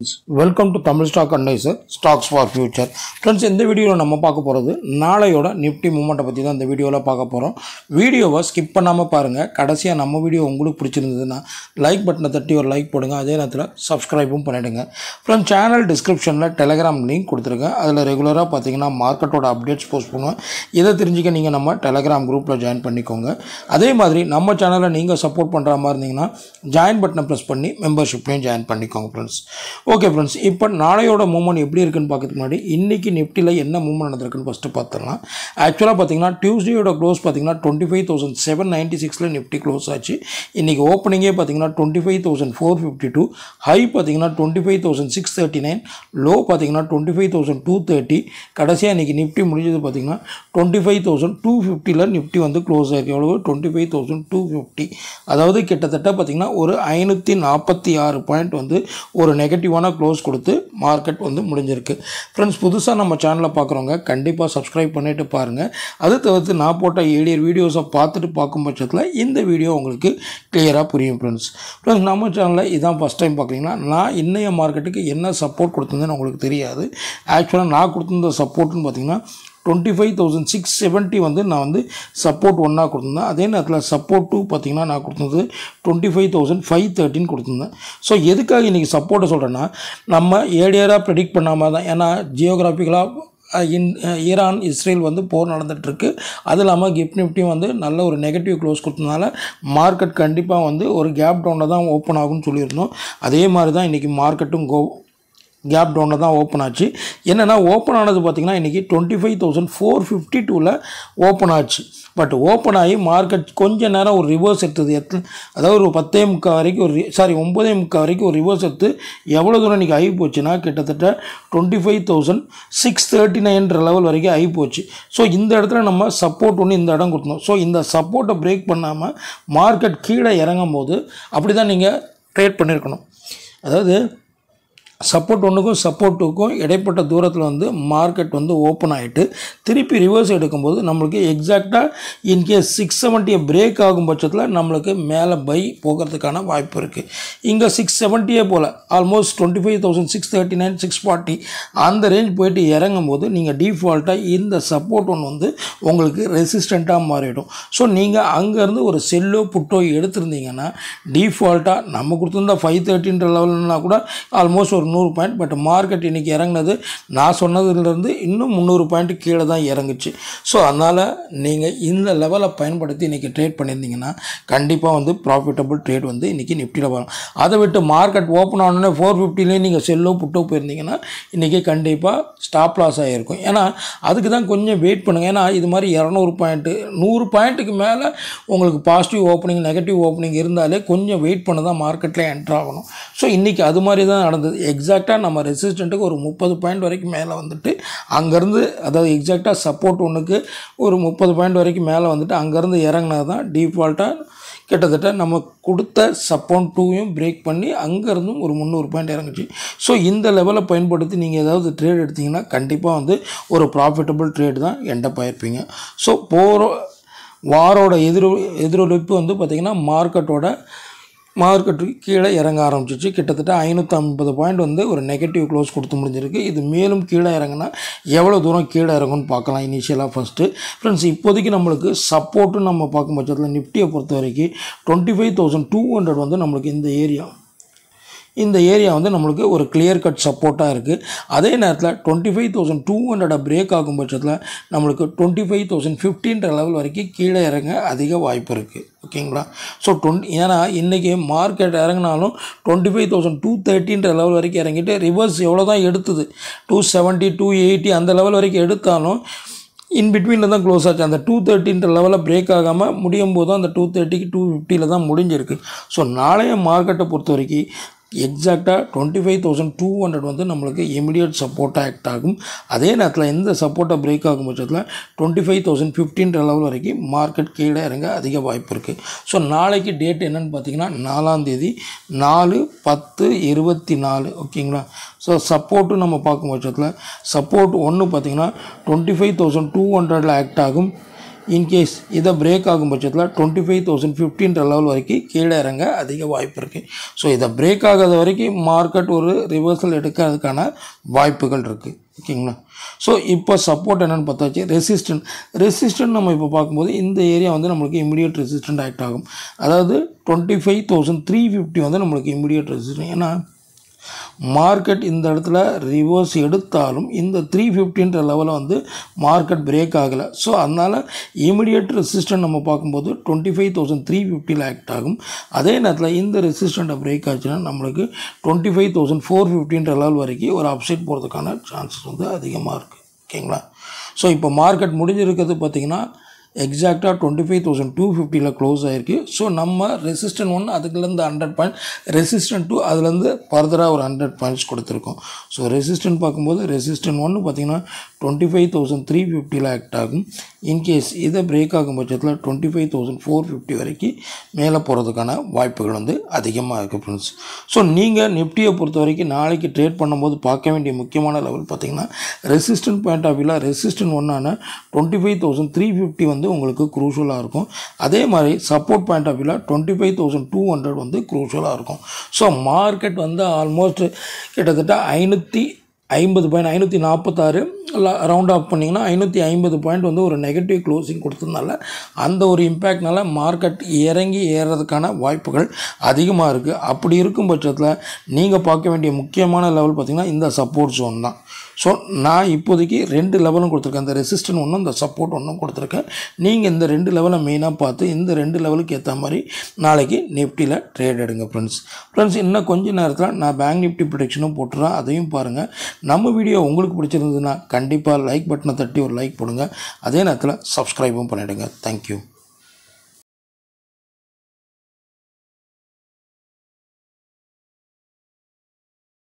welcome to Tamil stock advisor stocks for future friends இந்த வீடியோவில் நம்ம பார்க்க போகிறது நாளையோட நிஃப்டி மூமெண்ட்டை பற்றி தான் இந்த வீடியோவில் பார்க்க போகிறோம் வீடியோவை ஸ்கிப் பண்ணாமல் பாருங்கள் கடைசியாக நம்ம வீடியோ உங்களுக்கு பிடிச்சிருந்ததுன்னா லைக் பட்டனை தட்டி ஒரு லைக் போடுங்க அதே நேரத்தில் சப்ஸ்கிரைபும் பண்ணிவிடுங்க ஃப்ரெண்ட்ஸ் சேனல் டிஸ்கிரிப்ஷனில் டெலகிராம் லிங்க் கொடுத்துருக்கேன் அதில் ரெகுலராக பார்த்தீங்கன்னா மார்க்கெட்டோட அப்டேட்ஸ் போஸ்ட் பண்ணுவேன் இதை தெரிஞ்சுக்க நீங்கள் நம்ம டெலகிராம் குரூப்பில் ஜாயின் பண்ணிக்கோங்க அதே மாதிரி நம்ம சேனலை நீங்கள் சப்போர்ட் பண்ணுற மாதிரி இருந்தீங்கன்னா ஜாயின் பட்டனை ப்ரெஸ் பண்ணி மெம்பர்ஷிப்லையும் ஜாயின் பண்ணிக்கோங்க ஃப்ரெண்ட்ஸ் ஓகே ஃப்ரெண்ட்ஸ் இப்போ நாளையோட மூவ்மெண்ட் எப்படி இருக்குன்னு பார்க்கறதுக்கு முன்னாடி இன்றைக்கி நிஃப்டியில் என்ன மூவ்மெண்ட் நடந்திருக்குன்னு ஃபஸ்ட்டு பார்த்துடலாம் ஆக்சுவலாக பார்த்தீங்கன்னா டியூஸ்டேயோட க்ளோஸ் பார்த்தீங்கன்னா twenty five thousand seven ninety சிக்ஸில் நிஃப்டி க்ளோஸ் ஆச்சு இன்றைக்கி ஓப்பனிங்கே பார்த்தீங்கன்னா twenty five thousand four fifty two high பார்த்தீங்கன்னா twenty five thousand six thirty nine low பார்த்தீங்கன்னா twenty five thousand two thirty கடைசியாக இன்றைக்கி நிஃப்டி முடிஞ்சது பார்த்தீங்கன்னா டுவெண்ட்டி ஃபைவ் தௌசண்ட் டூ ஃபிஃப்டியில் நிஃப்டி வந்து க்ளோஸ் ஆயிருக்கு எவ்வளவு twenty five thousand two fifty அதாவது கிட்டத்தட்ட பார்த்தீங்கன்னா ஒரு ஐநூற்றி நாற்பத்தி ஆறு பாயிண்ட் வந்து ஒரு நெகட்டிவான க்ளோஸ் கொடுத்து மார்க்கெட் வந்து முடிஞ்சிருக்கு ஃப்ரெண்ட்ஸ் புதுசாக நம்ம சேனலில் பார்க்குறவங்க கண்டிப்பாக சப்ஸ்கிரைப் பண்ணிட்டு பாருங்கள் அது தவிர்த்து நான் போட்ட ஏழியர் வீடியோஸை பார்த்துட்டு பார்க்கும் பட்சத்தில் இந்த வீடியோ உங்களுக்கு கிளியராக புரியும் ஃப்ரெண்ட்ஸ் ஃப்ரெண்ட்ஸ் நம்ம சேனலில் இதான் ஃபஸ்ட் டைம் பார்க்குறீங்கன்னா நான் இன்னைய மார்க்கெட்டுக்கு என்ன சப்போர்ட் கொடுத்துருந்தேன்னு உங்களுக்கு தெரியாது ஆக்சுவலாக நான் கொடுத்துருந்த சப்போர்ட்னு பார்த்தீங்கன்னா twenty five thousand six seventy வந்து நான் வந்து சப்போர்ட் ஒன்னாக கொடுத்துருந்தேன் அதே நேரத்தில் சப்போர்ட் டூ பார்த்தீங்கன்னா நான் கொடுத்தது டுவெண்ட்டி ஃபைவ் தௌசண்ட் ஃபைவ் தேர்ட்டின் கொடுத்துருந்தேன் ஸோ எதுக்காக இன்றைக்கி சப்போர்ட்டை சொல்கிறேன்னா நம்ம ஏடியராக ப்ரெடிக்ட் பண்ணாமல் தான் ஏன்னா ஜியோகிராஃபிக்கலாக இன் ஈரான் இஸ்ரேல் வந்து போர் நடந்துகிட்ருக்கு அது இல்லாமல் கிஃப்ட் நிஃப்டியும் வந்து நல்ல ஒரு நெகட்டிவ் க்ளோஸ் கொடுத்ததுனால மார்க்கெட் கண்டிப்பாக வந்து ஒரு கேப் டவுனில் தான் ஓப்பன் ஆகும்னு சொல்லியிருந்தோம் அதே மாதிரி தான் இன்றைக்கி மார்க்கெட்டும் கோ கேப் டவுனில் தான் ஓப்பன் ஆச்சு என்னென்னா ஓப்பன் ஆனது பார்த்திங்கன்னா இன்றைக்கி twenty five thousand four fifty டூவில் ஓப்பன் ஆச்சு பட் ஓப்பன் ஆகி மார்க்கெட் கொஞ்ச நேரம் ஒரு ரிவர்ஸ் எடுத்தது எத்தனை அதாவது ஒரு பத்தே முக்கால் வரைக்கும் ஒரு சாரி ஒம்பதே முக்கால் வரைக்கும் ஒரு ரிவர்ஸ் எடுத்து எவ்வளோ தூரம் இன்றைக்கி ஆகி போச்சுன்னா கிட்டத்தட்ட twenty five thousand six thirty நைன்ற லெவல் வரைக்கும் ஆகி போச்சு ஸோ இந்த இடத்துல நம்ம சப்போர்ட் ஒன்று இந்த இடம் கொடுத்தோம் ஸோ இந்த சப்போர்ட்டை பிரேக் பண்ணாமல் மார்க்கெட் கீழே இறங்கும் போது அப்படி தான் நீங்கள் ட்ரேட் பண்ணியிருக்கணும் அதாவது சப்போர்ட் ஒன்றுக்கும் சப்போர்ட் டூக்கும் இடைப்பட்ட தூரத்தில் வந்து மார்க்கெட் வந்து ஓப்பன் ஆகிட்டு திருப்பி ரிவர்ஸ் எடுக்கும்போது நம்மளுக்கு எக்ஸாக்டாக இன்கேஸ் சிக்ஸ் செவன்ட்டியை பிரேக் ஆகும் பட்சத்தில் நம்மளுக்கு மேலே பை போகிறதுக்கான வாய்ப்பு இருக்குது இங்கே சிக்ஸ் செவன்ட்டியே போல் almost twenty five thousand six thirty nine six forty அந்த ரேஞ்ச் போயிட்டு இறங்கும் போது நீங்கள் டிஃபால்ட்டாக இந்த சப்போர்ட் ஒன்று வந்து உங்களுக்கு ரெசிஸ்டண்ட்டாக மாறிடும் ஸோ நீங்கள் அங்கேருந்து ஒரு செல்லோ புட்டோ எடுத்திருந்தீங்கன்னா டிஃபால்ட்டாக நம்ம கொடுத்துருந்த ஃபைவ் தேர்ட்டின்ற லெவல்னா கூட ஆல்மோஸ்ட் ஒரு நூறு பாயிண்ட் பட் மார்க்கெட் இன்றைக்கி இறங்குனது நான் சொன்னதுலேருந்து இன்னும் முந்நூறு பாயிண்ட் கீழே தான் இறங்குச்சு ஸோ அதனால் நீங்கள் இந்த லெவலை பயன்படுத்தி இன்றைக்கி ட்ரேட் பண்ணியிருந்தீங்கன்னா கண்டிப்பாக வந்து ப்ராஃபிட்டபிள் ட்ரேட் வந்து இன்றைக்கி நிஃப்டியில் வரும் அதை விட்டு மார்க்கெட் ஓப்பன் ஆனோடனே ஃபோர் ஃபிஃப்டிலே நீங்கள் செல்லோ புட்டோ போயிருந்தீங்கன்னா இன்றைக்கி கண்டிப்பாக ஸ்டாப் லாஸ் ஆகிருக்கும் ஏன்னா அதுக்கு தான் கொஞ்சம் வெயிட் பண்ணுங்கள் ஏன்னா இது மாதிரி இரநூறு பாயிண்ட்டு நூறு பாயிண்ட்டுக்கு மேலே உங்களுக்கு பாசிட்டிவ் ஓப்பனிங் நெகட்டிவ் ஓப்பனிங் இருந்தாலே கொஞ்சம் வெயிட் பண்ண தான் மார்க்கெட்டில் என்ட்ரு ஆகணும் ஸோ இன்றைக்கி அது மாதிரி தான் நடந்தது எக்ஸாக்டாக நம்ம ரெசிஸ்டண்ட்டுக்கு ஒரு முப்பது பாயிண்ட் வரைக்கும் மேலே வந்துட்டு அங்கேருந்து அதாவது எக்ஸாக்டாக சப்போர்ட் ஒன்றுக்கு ஒரு முப்பது பாயிண்ட் வரைக்கும் மேலே வந்துட்டு அங்கேருந்து இறங்கினது தான் டிஃபால்ட்டாக கிட்டத்தட்ட நம்ம கொடுத்த சப்போர்ட் டூவையும் பிரேக் பண்ணி அங்கேருந்தும் ஒரு முந்நூறு பாயிண்ட் இறங்குச்சு ஸோ இந்த லெவலை பயன்படுத்தி நீங்கள் ஏதாவது ட்ரேட் எடுத்தீங்கன்னா கண்டிப்பாக வந்து ஒரு ப்ராஃபிட்டபிள் ட்ரேட் தான் எண்டப் ஆயிருப்பீங்க ஸோ போகிற வாரோட எதிரொ எதிரொலிப்பு வந்து பார்த்திங்கன்னா மார்க்கெட்டோட மார்க்கெட்டுக்கு கீழே இறங்க ஆரம்பிச்சிச்சு கிட்டத்தட்ட ஐநூற்றி ஐம்பது பாயிண்ட் வந்து ஒரு நெகட்டிவ் க்ளோஸ் கொடுத்து முடிஞ்சிருக்கு இது மேலும் கீழே இறங்குனா எவ்வளோ தூரம் கீழே இறங்கும்னு பார்க்கலாம் இனிஷியலாக ஃபஸ்ட்டு ஃப்ரெண்ட்ஸ் இப்போதைக்கு நம்மளுக்கு சப்போர்ட்டுன்னு நம்ம பார்க்கும் பட்சத்தில் நிஃப்டியை பொறுத்த வரைக்கும் twenty five thousand two hundred வந்து நம்மளுக்கு இந்த ஏரியா இந்த ஏரியா வந்து நம்மளுக்கு ஒரு கிளியர் கட் சப்போர்ட்டாக இருக்குது அதே நேரத்தில் டுவெண்ட்டி ஃபைவ் தௌசண்ட் டூ ஹண்ட்ரடை பிரேக் ஆகும் பட்சத்தில் நம்மளுக்கு டுவெண்ட்டி ஃபைவ் தௌசண்ட் ஃபிஃப்டின்ற லெவல் வரைக்கும் கீழே இறங்க அதிக வாய்ப்பு இருக்குது ஓகேங்களா ஸோ டுவெண்ட்டி ஏன்னா இன்றைக்கி மார்க்கெட் இறங்கினாலும் டுவெண்ட்டி ஃபைவ் தௌசண்ட் டூ தேர்ட்டின்ற லெவல் வரைக்கும் இறங்கிட்டு ரிவர்ஸ் எவ்வளோ தான் எடுத்தது டூ செவன்ட்டி டூ எயிட்டி அந்த லெவல் வரைக்கும் எடுத்தாலும் இன் பிட்வீனில் தான் க்ளோஸ் ஆச்சு அந்த டூ தேர்ட்டின்ற லெவலில் பிரேக் ஆகாமல் முடியும் போது அந்த டூ தேர்ட்டிக்கு டூ ஃபிஃப்டியில் தான் முடிஞ்சிருக்கு ஸோ நாளைய மார்க்கெட்டை பொறுத்த வரைக்கும் எக்ஸாக்டாக twenty five thousand two hundred வந்து நம்மளுக்கு இமிடியட் சப்போர்ட்டாக ஆக்ட் ஆகும் அதே நேரத்தில் இந்த சப்போர்ட்டை பிரேக் ஆகும் பட்சத்தில் டுவெண்ட்டி ஃபைவ் தௌசண்ட் ஃபிஃப்டின்ற லெவல் வரைக்கும் மார்க்கெட் கீழே இறங்க அதிக வாய்ப்பு இருக்குது ஸோ நாளைக்கு டேட் என்னென்னு பார்த்தீங்கன்னா நாலாந்தேதி நாலு பத்து இருபத்தி நாலு ஓகேங்களா ஸோ சப்போர்ட்டு நம்ம பார்க்கும் பட்சத்தில் சப்போர்ட் ஒன்று பார்த்தீங்கன்னா டுவெண்ட்டி ஃபைவ் தௌசண்ட் டூ ஹண்ட்ரடில் ஆக்ட் ஆகும் இன்கேஸ் இதை பிரேக் ஆகும் பட்சத்தில் டுவெண்ட்டி ஃபைவ் தௌசண்ட் ஃபிஃப்டின்ற லெவல் வரைக்கும் கீழே இறங்க அதிக வாய்ப்பு இருக்குது ஸோ இதை பிரேக் ஆகாத வரைக்கும் மார்க்கெட் ஒரு ரிவர்சல் எடுக்கிறதுக்கான வாய்ப்புகள் இருக்குது ஓகேங்களா ஸோ இப்போ சப்போர்ட் என்னென்னு பார்த்தாச்சு ரெசிஸ்டன்ட் ரெசிஸ்டன்ட் நம்ம இப்போ பார்க்கும்போது இந்த ஏரியா வந்து நம்மளுக்கு இமீடியட் ரெசிஸ்டன்ட் ஆக்ட் ஆகும் அதாவது twenty five thousand three fifty வந்து நம்மளுக்கு இமீடியட் ரெசிஸ்டன்ட் ஏன்னா மார்க்கெட் இந்த இடத்துல ரிவர்ஸ் எடுத்தாலும் இந்த த்ரீ ஃபிஃப்டின்ற லெவலில் வந்து மார்க்கெட் பிரேக் ஆகலை ஸோ அதனால் இமிடியேட் ரெசிஸ்டன்ட் நம்ம பார்க்கும்போது டுவெண்ட்டி ஃபைவ் தௌசண்ட் த்ரீ ஃபிஃப்டியில் ஆக்ட் ஆகும் அதே நேரத்தில் இந்த ரெசிஸ்டண்ட்டை பிரேக் ஆச்சுன்னா நம்மளுக்கு டுவெண்ட்டி ஃபைவ் தௌசண்ட் ஃபோர் ஃபிஃப்டின்ற லெவல் வரைக்கும் ஒரு அப்சைட் போகிறதுக்கான சான்சஸ் வந்து அதிகமாக இருக்குது ஓகேங்களா ஸோ இப்போ மார்க்கெட் முடிஞ்சிருக்கிறது பார்த்திங்கன்னா எக்ஸாக்டாக டுவெண்ட்டி ஃபைவ் தௌசண்ட் டூ ஃபிஃப்டியில் க்ளோஸ் ஆகிருக்கு ஸோ நம்ம ரெசிஸ்டன்ட் ஒன் அதுக்குலேருந்து ஹண்ட்ரட் பாயிண்ட் ரெசிஸ்டன்ட் டூ அதுலேருந்து ஃபர்தராக ஒரு ஹண்ட்ரட் பாயிண்ட்ஸ் கொடுத்துருக்கோம் ஸோ ரெசிஸ்டன்ட் பார்க்கும்போது ரெசிஸ்டன்ட் ஒன்று பார்த்திங்கன்னா டுவெண்ட்டி ஃபைவ் தௌசண்ட் த்ரீ ஃபிஃப்டியில் ஆக்ட் ஆகும் இன்கேஸ் இதை பிரேக் ஆகும் பட்சத்தில் twenty five thousand four fifty வரைக்கும் மேலே போகிறதுக்கான வாய்ப்புகள் வந்து அதிகமாக இருக்குது ஃப்ரெண்ட்ஸ் ஸோ நீங்கள் நிஃப்டியை பொறுத்த வரைக்கும் நாளைக்கு ட்ரேட் பண்ணும்போது பார்க்க வேண்டிய முக்கியமான லெவல் பார்த்திங்கன்னா ரெசிஸ்டன்ட் பாயிண்ட் ஆஃப் வியூவில் ரெசிஸ்டன்ட் ஒன்றான twenty five thousand three fifty வந்து உங்களுக்கு குரூஷலாக இருக்கும் அதே மாதிரி சப்போர்ட் பாயிண்ட் ஆஃப் வியூவில் twenty five thousand two hundred வந்து குரூஷலாக இருக்கும் ஸோ மார்க்கெட் வந்து ஆல்மோஸ்ட் கிட்டத்தட்ட ஐநூற்றி ஐம்பது பாயிண்ட் ஐநூற்றி நாற்பத்தாறு ரவுண்ட் ஆஃப் பண்ணிங்கன்னா ஐநூற்றி ஐம்பது பாயிண்ட் வந்து ஒரு நெகட்டிவ் க்ளோசிங் கொடுத்ததுனால அந்த ஒரு இம்பேக்ட்னால மார்க்கெட் இறங்கி ஏறுறதுக்கான வாய்ப்புகள் அதிகமாக இருக்குது அப்படி இருக்கும் பட்சத்தில் நீங்கள் பார்க்க வேண்டிய முக்கியமான லெவல் பார்த்திங்கன்னா இந்த சப்போர்ட் ஜோன் தான் ஸோ நான் இப்போதைக்கு ரெண்டு லெவலும் கொடுத்துருக்கேன் இந்த ரெசிஸ்டன் ஒன்றும் இந்த சப்போர்ட் ஒன்றும் கொடுத்துருக்கேன் நீங்கள் இந்த ரெண்டு லெவலை மெயினாக பார்த்து இந்த ரெண்டு லெவலுக்கு ஏற்ற மாதிரி நாளைக்கு நிஃப்டியில் ட்ரேட் எடுங்க ஃப்ரெண்ட்ஸ் ஃப்ரெண்ட்ஸ் இன்னும் கொஞ்ச நேரத்தில் நான் பேங்க் நிஃப்டி ப்ரொடெக்ஷனும் போட்டுறேன் அதையும் பாருங்கள் நம்ம வீடியோ உங்களுக்கு பிடிச்சிருந்ததுன்னா கண்டிப்பாக லைக் பட்டனை தட்டி ஒரு லைக் போடுங்க அதே நேரத்தில் சப்ஸ்கிரைபும் பண்ணிவிடுங்க தேங்க்யூ